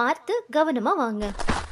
பார்த்து கவனமா வாங்க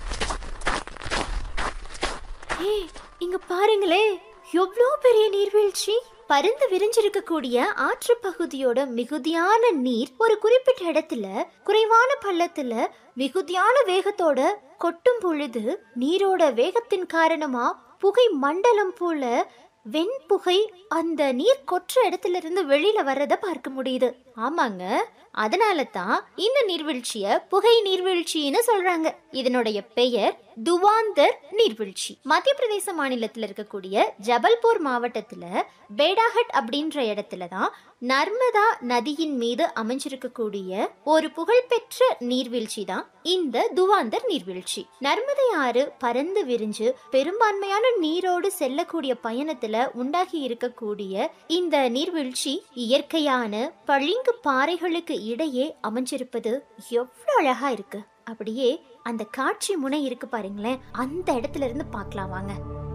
ஏய் இங்க பாருங்களே எவ்வளோ பெரிய நீர்வீழ்ச்சி பருந்து விரிஞ்சிருக்கக்கூடிய ஆற்று பகுதியோட மிகுதியான நீர் ஒரு குறிப்பிட்ட இடத்துல குறைவான பள்ளத்துல மிகுதியான வேகத்தோட கொட்டும் பொழுது நீரோட வேகத்தின் காரணமா புகை மண்டலம் போல வெண்புகை அந்த நீர் கொற்ற இடத்துல இருந்து வெளியில வர்றத பார்க்க முடியுது ஆமாங்க அதனால தான் இந்த நீர்வீழ்ச்சிய புகை நீர்வீழ்ச்சின்னு சொல்றாங்க இதனுடைய பெயர் துவாந்தர் நீர்வீழ்ச்சி மத்திய பிரதேச மாநிலத்துல இருக்கக்கூடிய ஜபல்பூர் மாவட்டத்துல பேடாஹட் அப்படின்ற இடத்துல தான் நர்மதா நதியின் மீது அமைஞ்சிருக்கக்கூடிய ஒரு புகழ்பெற்ற நீர்வீழ்ச்சி தான் இந்த துவாந்தர் நீர்வீழ்ச்சி நர்மதை ஆறு பறந்து விரிஞ்சு பெரும்பான்மையான நீரோடு செல்லக்கூடிய பயணத்துல உண்டாகி இருக்கக்கூடிய இந்த நீர்வீழ்ச்சி இயற்கையான பளிங்கு பாறைகளுக்கு இடையே அமைஞ்சிருப்பது எவ்வளவு அழகா இருக்கு அப்படியே அந்த காட்சி முனை இருக்கு பாருங்களேன் அந்த இடத்துல இருந்து பார்க்கலாம் வாங்க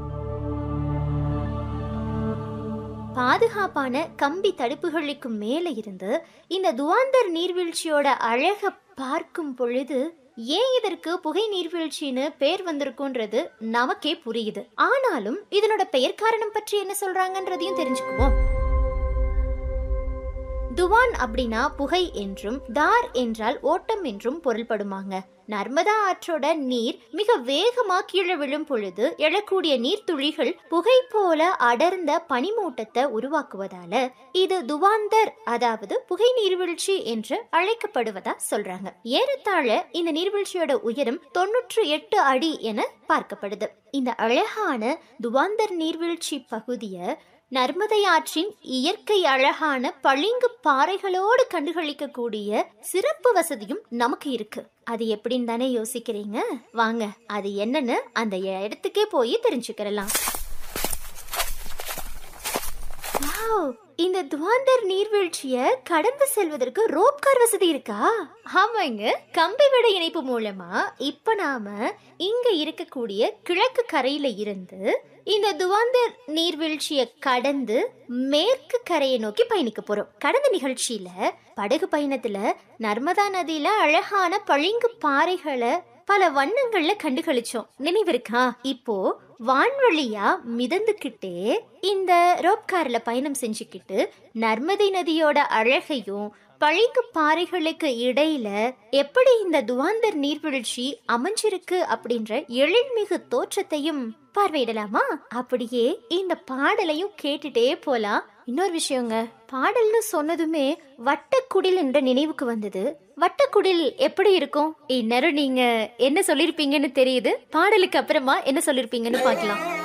பாதுகாப்பான கம்பி தடுப்புகளுக்கு மேல இருந்து இந்த துவாந்தர் நீர்வீழ்ச்சியோட அழக பார்க்கும் பொழுது ஏன் இதற்கு புகை நீர்வீழ்ச்சின்னு பேர் வந்திருக்குன்றது நமக்கே புரியுது ஆனாலும் இதனோட பெயர் காரணம் பற்றி என்ன சொல்றாங்கன்றதையும் தெரிஞ்சுக்குவோம் துவான் அப்படின்னா புகை என்றும் தார் என்றால் ஓட்டம் என்றும் பொருள்படுமாங்க நர்மதா ஆற்றோட நீர் மிக வேகமா கீழே விழும் பொழுது எழக்கூடிய நீர்த்துளிகள் புகை போல அடர்ந்த பனிமூட்டத்தை உருவாக்குவதால இது துவாந்தர் அதாவது புகை நீர்வீழ்ச்சி என்று அழைக்கப்படுவதா சொல்றாங்க ஏறத்தாழ இந்த நீர்வீழ்ச்சியோட உயரம் தொன்னூற்று எட்டு அடி என பார்க்கப்படுது இந்த அழகான துவாந்தர் நீர்வீழ்ச்சி பகுதியை நர்மதை ஆற்றின் இயற்கை அழகான பளிங்கு பாறைகளோடு கண்டுகளிக்கக்கூடிய சிறப்பு வசதியும் நமக்கு இருக்கு அது எப்படின்னு தானே யோசிக்கிறீங்க வாங்க அது என்னன்னு அந்த இடத்துக்கே போய் தெரிஞ்சுக்கிறலாம் வாவ் இந்த துவாந்தர் நீர்வீழ்ச்சிய கடந்து செல்வதற்கு ரோப் கார் வசதி இருக்கா ஆமாங்க கம்பி விட இணைப்பு மூலமா இப்ப நாம இங்க இருக்கக்கூடிய கிழக்கு கரையில இருந்து இந்த துவாந்தர் நீர்வீழ்ச்சியை கடந்து மேற்கு கரையை நோக்கி பயணிக்க போறோம் கடந்த நிகழ்ச்சியில படகு பயணத்துல நர்மதா நதியில அழகான பளிங்கு பாறைகளை பல வண்ணங்கள்ல கண்டுகளிச்சோம் நினைவிருக்கா இப்போ வான்வழியா மிதந்துக்கிட்டே இந்த ரோப் கார்ல பயணம் செஞ்சுக்கிட்டு நர்மதை நதியோட அழகையும் பளிங்கு பாறைகளுக்கு இடையில எப்படி இந்த துவாந்தர் நீர்வீழ்ச்சி அமைஞ்சிருக்கு அப்படின்ற எழில்மிகு தோற்றத்தையும் பார்வையிடலாமா அப்படியே இந்த பாடலையும் கேட்டுட்டே போலாம் இன்னொரு விஷயங்க பாடல்னு சொன்னதுமே வட்டக்குடில் என்ற நினைவுக்கு வந்தது வட்டக்குடில் எப்படி இருக்கும் இந்நேரம் நீங்க என்ன சொல்லிருப்பீங்கன்னு தெரியுது பாடலுக்கு அப்புறமா என்ன சொல்லிருப்பீங்கன்னு பார்க்கலாம்